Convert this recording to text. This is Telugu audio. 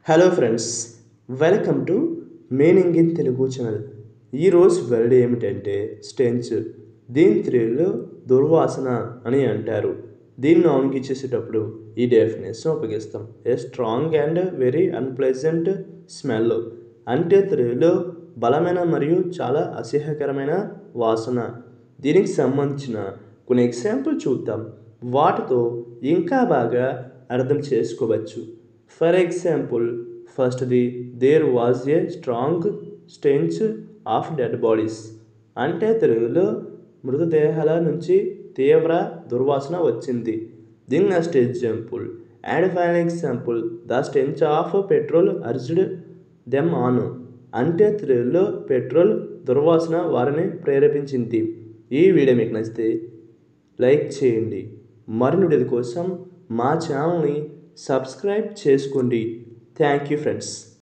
hello friends welcome to meaning in Telugu channel ఈరోజు వర్డ్ ఏమిటంటే స్టెంచ్ దీని తెలుగులో దుర్వాసన అని అంటారు దీన్ని ఆన్కి ఇచ్చేసేటప్పుడు ఈ డెఫినేషన్ ఉపయోగిస్తాం a strong and very unpleasant smell అంటే తెలుగులో బలమైన మరియు చాలా అసహ్యకరమైన వాసన దీనికి సంబంధించిన కొన్ని ఎగ్జాంపుల్ చూద్దాం వాటితో ఇంకా బాగా అర్థం చేసుకోవచ్చు ఫర్ ఎగ్జాంపుల్ ఫస్ట్ది there was a strong stench of dead bodies అంటే తెలుగులో మృతదేహాల నుంచి తీవ్ర దుర్వాసన వచ్చింది దీని next example and final example the stench of petrol urged them on అంటే తెలుగులో పెట్రోల్ దుర్వాసన వారిని ప్రేరేపించింది ఈ వీడియో మీకు నచ్చితే లైక్ చేయండి మరిన్ని వీడియోల కోసం మా ఛానల్ని సబ్స్క్రైబ్ చేసుకోండి థ్యాంక్ యూ ఫ్రెండ్స్